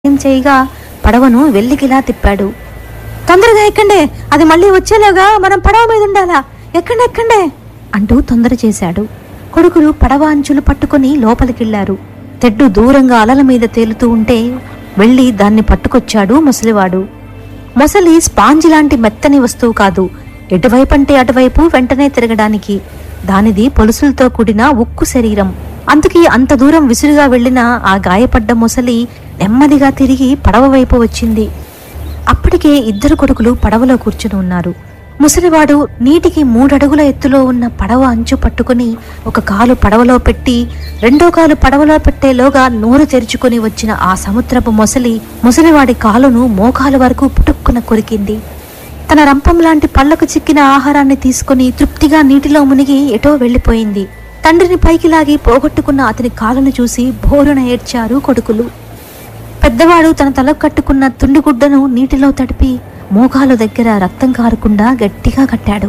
ఏం చేయగా పడవను వెల్లికిలా తిప్పాడు తొందరగా ఎక్కండే అది మళ్ళీ వచ్చేలాగా మనం పడవ మీద ఉండాలా ఎక్కండి ఎక్కండే అంటూ తొందర చేశాడు కొడుకులు పడవ అంచులు పట్టుకుని లోపలికెళ్లారు తెడ్డు దూరంగా అలల మీద తేలుతూ ఉంటే వెళ్ళి దాన్ని పట్టుకొచ్చాడు ముసలివాడు మొసలి స్పాంజ్ లాంటి మెత్తని వస్తువు కాదు ఎటువైపంటే అటువైపు వెంటనే తిరగడానికి దానిది పొలుసులతో కూడిన ఉక్కు శరీరం అందుకే అంత దూరం విసురుగా వెళ్ళిన ఆ గాయపడ్డ మొసలి నెమ్మదిగా తిరిగి పడవ వైపు వచ్చింది అప్పటికే ఇద్దరు కొడుకులు పడవలో కూర్చుని ఉన్నారు ముసలివాడు నీటికి మూడడుగుల ఎత్తులో ఉన్న పడవ అంచు పట్టుకుని ఒక కాలు పడవలో పెట్టి రెండో కాలు పడవలో పెట్టేలోగా నోరు తెరుచుకుని వచ్చిన ఆ సముద్రపు మొసలి ముసలివాడి కాలును మోకాలు వరకు పుటుక్కున కొరికింది తన రంపం లాంటి పళ్ళకు చిక్కిన ఆహారాన్ని తీసుకుని తృప్తిగా నీటిలో మునిగి ఎటో వెళ్ళిపోయింది తండ్రిని పైకి లాగి పోగొట్టుకున్న అతని కాలును చూసి భోరున ఏడ్చారు కొడుకులు పెద్దవాడు తన తలకు కట్టుకున్న తుండుగుడ్డను నీటిలో తడిపి మోకాలు దగ్గర రక్తం కారకుండా గట్టిగా కట్టాడు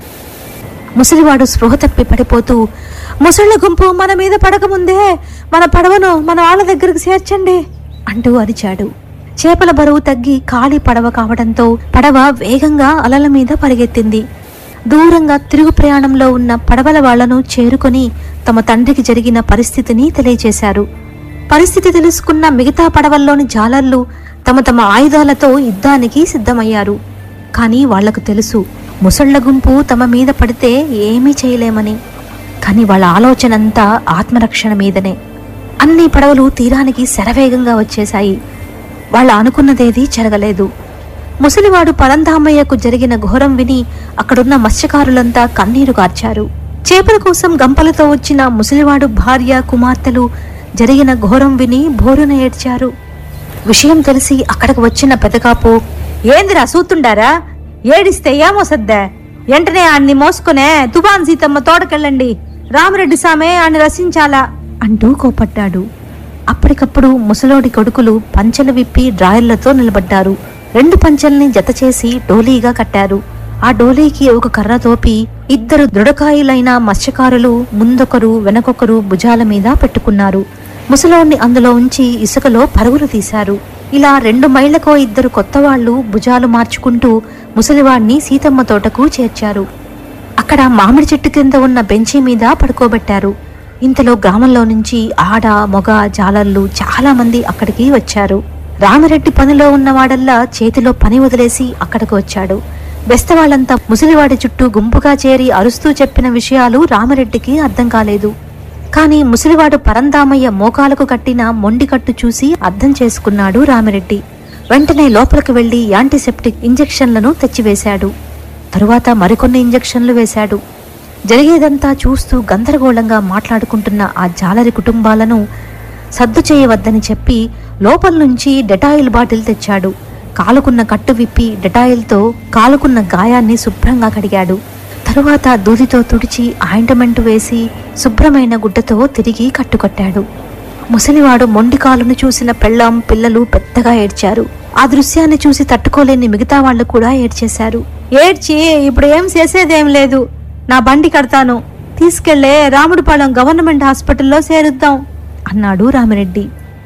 ముసలివాడు స్పృహ తప్పి పడిపోతూ ముసళ్ళ గుంపు మన మీద పడకముందే మన పడవను మన వాళ్ళ దగ్గరకు చేర్చండి అంటూ అరిచాడు చేపల బరువు తగ్గి ఖాళీ పడవ కావడంతో పడవ వేగంగా అలల మీద పరిగెత్తింది దూరంగా తిరుగు ప్రయాణంలో ఉన్న పడవల వాళ్లను చేరుకొని తమ తండ్రికి జరిగిన పరిస్థితిని తెలియచేశారు పరిస్థితి తెలుసుకున్న మిగతా పడవల్లోని జాలర్లు తమ తమ ఆయుధాలతో యుద్ధానికి సిద్ధమయ్యారు కానీ వాళ్లకు తెలుసు ముసళ్ల గుంపు తమ మీద పడితే ఏమీ చేయలేమని కానీ వాళ్ళ ఆలోచనంతా ఆత్మరక్షణ మీదనే అన్ని పడవలు తీరానికి శరవేగంగా వచ్చేశాయి వాళ్ళ అనుకున్నదేదీ జరగలేదు ముసలివాడు పరంధామయ్యకు జరిగిన ఘోరం విని అక్కడున్న మత్స్యకారులంతా కన్నీరు కార్చారు చేపల కోసం గంపలతో వచ్చిన ముసలివాడు భార్య కుమార్తెలు జరిగిన ఘోరం విని భోరున ఏడ్చారు విషయం తెలిసి అక్కడికి వచ్చిన పెదకాపు ఏందిరా సూతుండారా ఏడిస్తే ఏమోసద్దా వెంటనే ఆడిని మోసుకునే తుబాన్ సీతమ్మ తోటకెళ్ళండి రామరెడ్డి సామే ఆని రసించాలా అంటూ కోపడ్డాడు అప్పటికప్పుడు ముసలోడి కొడుకులు పంచెలు విప్పి డ్రాయర్లతో నిలబడ్డారు రెండు పంచెల్ని జతచేసి డోలీగా కట్టారు ఆ డోలీకి ఒక కర్ర తోపి ఇద్దరు దృఢకాయులైన మత్స్యకారులు ముందొకరు వెనకొకరు భుజాల మీద పెట్టుకున్నారు ముసలోడిని అందులో ఉంచి ఇసుకలో పరుగులు తీశారు ఇలా రెండు మైళ్ళకో ఇద్దరు కొత్తవాళ్లు భుజాలు మార్చుకుంటూ ముసలివాణ్ణి సీతమ్మ తోటకు చేర్చారు అక్కడ మామిడి చెట్టు కింద ఉన్న బెంచీ మీద పడుకోబెట్టారు ఇంతలో గ్రామంలో నుంచి ఆడ మొగ జాలర్లు చాలా మంది అక్కడికి వచ్చారు రామిరెడ్డి పనిలో ఉన్నవాడల్లా చేతిలో పని వదిలేసి అక్కడికి వచ్చాడు బెస్తవాళ్లంతా ముసలివాడి చుట్టూ గుంపుగా చేరి అరుస్తూ చెప్పిన విషయాలు రామిరెడ్డికి అర్థం కాలేదు కాని ముసలివాడు పరందామయ్య మోకాలకు కట్టిన మొండి కట్టు చూసి అర్థం చేసుకున్నాడు రామిరెడ్డి వెంటనే లోపలికి వెళ్లి యాంటీసెప్టిక్ ఇంజెక్షన్లను తెచ్చివేశాడు తరువాత మరికొన్ని ఇంజెక్షన్లు వేశాడు జరిగేదంతా చూస్తూ గందరగోళంగా మాట్లాడుకుంటున్న ఆ జాలరి కుటుంబాలను సద్దు చేయవద్దని చెప్పి లోపల నుంచి డెటాయిల్ బాటిల్ తెచ్చాడు కాలుకున్న కట్టు విప్పి డెటాయిల్తో కాలుకున్న గాయాన్ని శుభ్రంగా కడిగాడు తరువాత దూదితో తుడిచి ఆయింటమెంట్ వేసి శుభ్రమైన గుడ్డతో తిరిగి కట్టుకట్టాడు ముసలివాడు మొండి కాలును చూసిన పెళ్ళాం పిల్లలు పెద్దగా ఏడ్చారు ఆ దృశ్యాన్ని చూసి తట్టుకోలేని మిగతా వాళ్ళు కూడా ఏడ్చేశారు ఏడ్చి ఇప్పుడు ఏం చేసేదేం లేదు నా బండి కడతాను తీసుకెళ్లే రాముడిపాలెం గవర్నమెంట్ హాస్పిటల్లో చేరుద్దాం అన్నాడు రామిరెడ్డి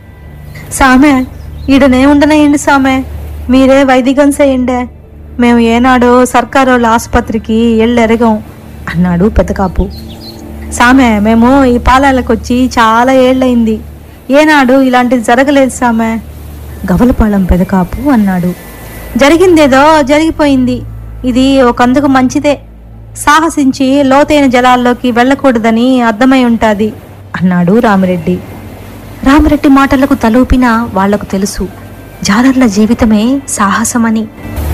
సామె ఈడనే ఉండనేయండి సామె మీరే వైదికం చేయండే మేము ఏనాడో సర్కారోళ్ళ ఆసుపత్రికి ఎళ్ళెరగం అన్నాడు పెద్దకాపు సామె మేము ఈ పాలాలకు వచ్చి చాలా ఏళ్ళయింది ఏనాడు ఇలాంటిది జరగలేదు సామె గవలపాలెం పెదకాపు అన్నాడు జరిగిందేదో జరిగిపోయింది ఇది ఒకందుకు మంచిదే సాహసించి లోతైన జలాల్లోకి వెళ్ళకూడదని అర్థమై ఉంటాది అన్నాడు రామిరెడ్డి రామిరెడ్డి మాటలకు తలూపినా వాళ్లకు తెలుసు జాలర్ల జీవితమే సాహసమని